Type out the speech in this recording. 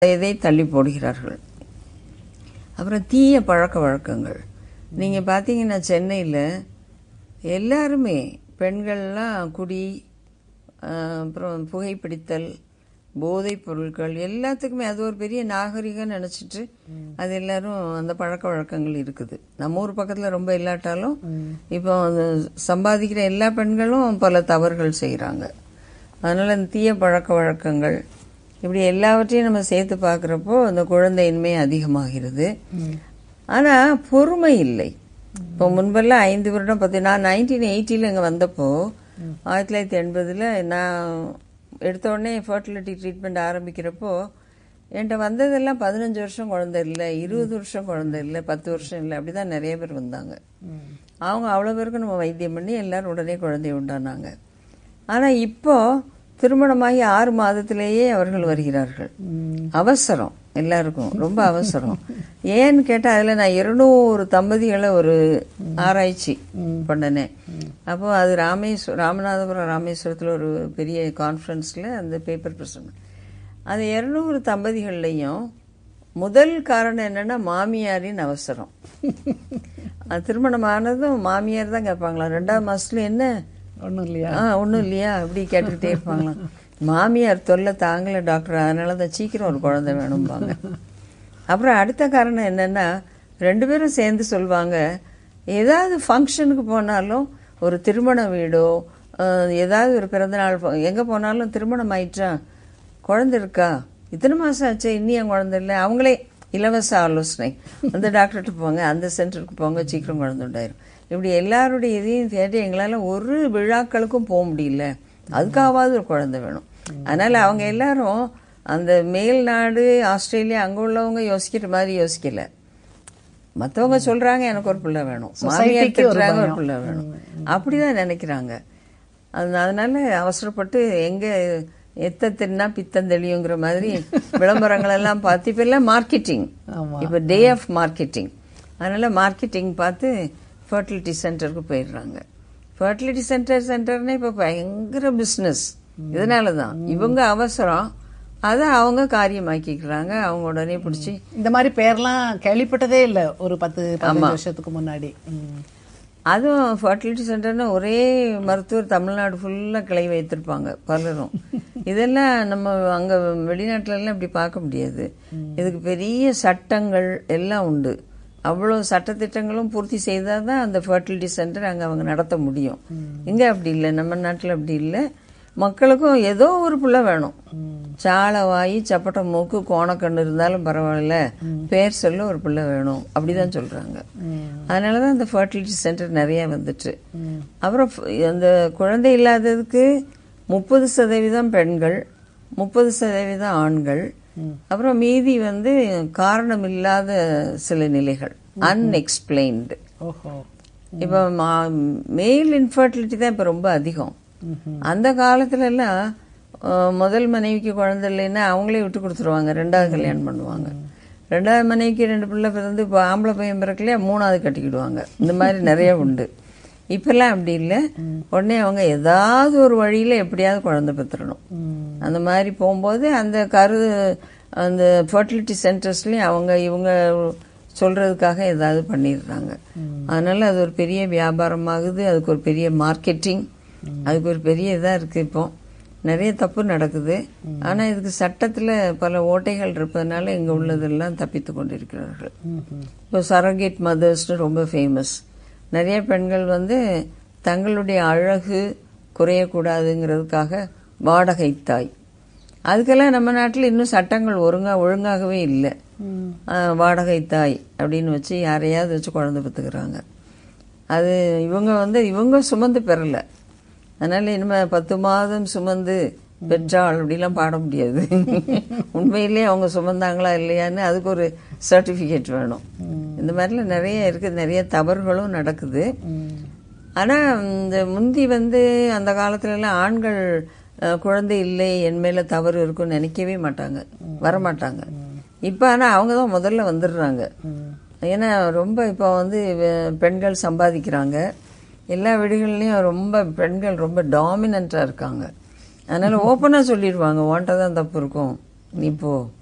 இதை தள்ளி போடுகிறார்கள் அப்புறம் தீய பழக்க வழக்கங்கள் நீங்கள் பார்த்தீங்கன்னா சென்னையில் எல்லாருமே பெண்கள்லாம் குடி ஆஹ், அப்புறம் புகைப்பிடித்தல் போதைப் பொருட்கள் எல்லாத்துக்குமே அது ஒரு பெரிய நாகரிகம் நினச்சிட்டு அது எல்லாரும் அந்த பழக்க வழக்கங்கள் இருக்குது நம்ம ஊர் பக்கத்தில் ரொம்ப இல்லாட்டாலும் இப்போ அது சம்பாதிக்கிற எல்லா பெண்களும் பல தவறுகள் செய்கிறாங்க அதனால் இந்த தீய பழக்க வழக்கங்கள் இப்படி எல்லாவற்றையும் நம்ம சேர்த்து பார்க்குறப்போ அந்த குழந்தையின்மை அதிகமாகிறது ஆனால் பொறுமை இல்லை இப்போ முன்பெல்லாம் ஐந்து வருடம் பத்து நான் நைன்டீன் எயிட்டியில் இங்கே வந்தப்போ ஆயிரத்தி தொள்ளாயிரத்தி எண்பதில் நான் எடுத்த உடனே ஃபர்டிலிட்டி ட்ரீட்மெண்ட் ஆரம்பிக்கிறப்போ என்கிட்ட வந்ததெல்லாம் பதினஞ்சு வருஷம் குழந்தை இல்லை இருபது வருஷம் குழந்தை இல்லை பத்து வருஷம் இல்லை அப்படி தான் நிறைய பேர் வந்தாங்க அவங்க அவ்வளோ பேருக்கு நம்ம வைத்தியம் பண்ணி எல்லாரும் உடனே குழந்தை உண்டானாங்க ஆனால் இப்போ திருமணமாகி ஆறு மாதத்திலேயே அவர்கள் வருகிறார்கள் அவசரம் எல்லாருக்கும் ரொம்ப அவசரம் ஏன்னு கேட்டால் அதில் நான் இருநூறு தம்பதிகளை ஒரு ஆராய்ச்சி பண்ணினேன் அப்போ அது ராமேஸ்வரம் ராமநாதபுரம் ராமேஸ்வரத்தில் ஒரு பெரிய கான்ஃபரன்ஸில் அந்த பேப்பர் பிரசன்ட் அது இருநூறு தம்பதிகள்லையும் முதல் காரணம் என்னன்னா மாமியாரின் அவசரம் அது திருமணமானதும் மாமியார் தான் கேட்பாங்களா ரெண்டாவது மாசத்துல என்ன ஒன்றும் இல்லையா ஆ ஒன்றும் இல்லையா அப்படி கேட்டுக்கிட்டே இருப்பாங்களாம் மாமியார் தொல்லை தாங்கல டாக்டர் அதனால தான் சீக்கிரம் ஒரு குழந்தை வேணும்பாங்க அப்புறம் அடுத்த காரணம் என்னன்னா ரெண்டு பேரும் சேர்ந்து சொல்லுவாங்க ஏதாவது ஃபங்க்ஷனுக்கு போனாலும் ஒரு திருமண வீடோ அஹ், ஏதாவது ஒரு பிறந்தநாள் போ- எங்க போனாலும் திருமணம் ஆயிட்டா குழந்தை இருக்கா இத்தனை மாசம் ஆச்சு இன்னும் என் குழந்தை இல்லை அவங்களே இலவச ஆலோசனை அந்த டாக்டர்கிட்ட போங்க அந்த சென்டருக்கு போங்க சீக்கிரம் குழந்தை உண்டாயிரும் இப்படி எல்லாருடைய இதையும் கேட்டு எங்களால ஒரு விழாக்களுக்கும் போக முடியல அதுக்காவது ஒரு குழந்தை வேணும் அதனால அவங்க எல்லாரும் அந்த மேல் நாடு ஆஸ்திரேலியா அங்க உள்ளவங்க யோசிக்கிற மாதிரி யோசிக்கல மத்தவங்க சொல்றாங்க எனக்கு ஒரு பிள்ளை வேணும் மாமியார் திட்டுறாங்க ஒரு பிள்ளை வேணும் அப்படிதான் நினைக்கிறாங்க அது- அதனால அவசரப்பட்டு எங்க எத்த தின்னா பித்தம் தெளியுங்கிற மாதிரி விளம்பரங்கள் எல்லாம் பார்த்து இப்ப எல்லாம் மார்க்கெட்டிங் ஆமா. இப்ப டே ஆஃப் மார்க்கெட்டிங் அதனால மார்க்கெட்டிங் பார்த்து ஃபர்டிலிட்டி சென்டருக்கு போயிடுறாங்க ஃபர்டிலிட்டி சென்டர் சென்டர்னே இப்ப பயங்கர பிசினஸ் இதனால தான் இவங்க அவசரம் அதை அவங்க காரியமாக்கிக்கிறாங்க அவங்க உடனே பிடிச்சி இந்த மாதிரி பேர்லாம் கேள்விப்பட்டதே இல்ல ஒரு பத்து பதினஞ்சு வருஷத்துக்கு முன்னாடி ம். அதுவும் ஃபர்டிலிட்டி சென்டர்னு ஒரே மருத்துவர் தமிழ்நாடு ஃபுல்லாக கிளை வைத்திருப்பாங்க பலரும் இதெல்லாம் நம்ம அங்கே வெளிநாட்டுல எல்லாம் இப்படி பார்க்க முடியாது இதுக்கு பெரிய சட்டங்கள் எல்லாம் உண்டு அவ்வளோ சட்டத்திட்டங்களும் பூர்த்தி செய்தால் தான் அந்த ஃபர்டிலிட்டி சென்டர் அங்கே அவங்க நடத்த முடியும் இங்கே அப்படி இல்லை நம்ம நாட்டில் அப்படி இல்லை மக்களுக்கும் ஏதோ ஒரு புள்ள வேணும் சாலை வாய் சப்பட்ட மூக்கு கோணக்கண்ணு இருந்தாலும் பரவாயில்ல பேர் சொல்ல ஒரு பிள்ளை வேணும் அப்படிதான் சொல்றாங்க அதனாலதான் இந்த ஃபர்டிலிட்டி சென்டர் நிறைய வந்துட்டு அப்புறம் ஃப- அந்த குழந்தை இல்லாததுக்கு முப்பது சதவீதம் பெண்கள் முப்பது சதவீதம் ஆண்கள் அப்புறம் மீதி வந்து காரணம் இல்லாத சில நிலைகள் அன்எக்ஸ்பிளைன்டு ஓஹோ இப்போ மேல் இன்ஃபர்டிலிட்டி தான் இப்போ ரொம்ப அதிகம் அந்த காலத்துல எல்லாம் அஹ், முதல் மனைவிக்கு குழந்தை இல்லைன்னா அவங்களே விட்டு கொடுத்துருவாங்க ரெண்டாவது கல்யாணம் பண்ணுவாங்க ரெண்டாவது மனைவிக்கு ரெண்டு பிள்ளை பிறந்து இப்போ ஆம்பளை பையன் பிறக்கலையா மூணாவது கட்டிக்கிடுவாங்க இந்த மாதிரி நிறைய உண்டு இப்பெல்லாம் அப்படி இல்லை உடனே அவங்க ஏதாவது ஒரு வழியில எப்படியாவது குழந்தை பெற்றுடணும் அந்த மாதிரி போகும்போது அந்த கரு அந்த ஃபர்டிலிட்டி சென்டர்ஸ்லயும் அவங்க இவங்க சொல்றதுக்காக ஏதாவது பண்ணிடுறாங்க அதனால அது ஒரு பெரிய வியாபாரமாகுது அதுக்கு ஒரு பெரிய மார்க்கெட்டிங் அதுக்கு ஒரு பெரிய இதா இருக்கு இப்போ நிறைய தப்பு நடக்குது ஆனா இதுக்கு சட்டத்துல பல ஓட்டைகள் இருப்பதனால இங்க உள்ளதெல்லாம் தப்பித்து கொண்டிருக்கிறார்கள் இப்போ சரகேட் மதர்ஸ்னு ரொம்ப ஃபேமஸ் நிறைய பெண்கள் வந்து தங்களுடைய அழகு குறையக்கூடாதுங்கிறதுக்காக வாடகை தாய் அதுக்கெல்லாம் நம்ம நாட்டில் இன்னும் சட்டங்கள் ஒழுங்கா ஒழுங்காகவே இல்லை ஆஹ், வாடகை தாய் அப்படின்னு வச்சு யாரையாவது வச்சு குழந்தை பெற்றுக்கிறாங்க அது இவங்க வந்து இவங்க சுமந்து பெறல அதனால இனிமே பத்து மாதம் சுமந்து பெற்றாள் அப்படிலாம் பாட முடியாது உண்மையிலேயே அவங்க சுமந்தாங்களா இல்லையான்னு அதுக்கு ஒரு சர்டிபிகேட் வேணும் இந்த மாதிரிலாம் நிறைய இருக்கு நிறைய தவறுகளும் நடக்குது ஆனா இந்த முந்தி வந்து அந்த காலத்துல எல்லாம் ஆண்கள் அஹ், குழந்தை இல்லை என் மேல தவறு இருக்கும்னு நினைக்கவே மாட்டாங்க வர மாட்டாங்க இப்ப ஆனா அவங்க தான் முதல்ல வந்துடுறாங்க ஏன்னா ரொம்ப இப்போ வந்து வெ- பெண்கள் சம்பாதிக்கிறாங்க எல்லா வீடுகள்லயும் ரொம்ப பெண்கள் ரொம்ப டாமினண்டா இருக்காங்க அதனால ஓப்பனா சொல்லிடுவாங்க உன்கிட்ட தான் தப்பு இருக்கும் நீ போ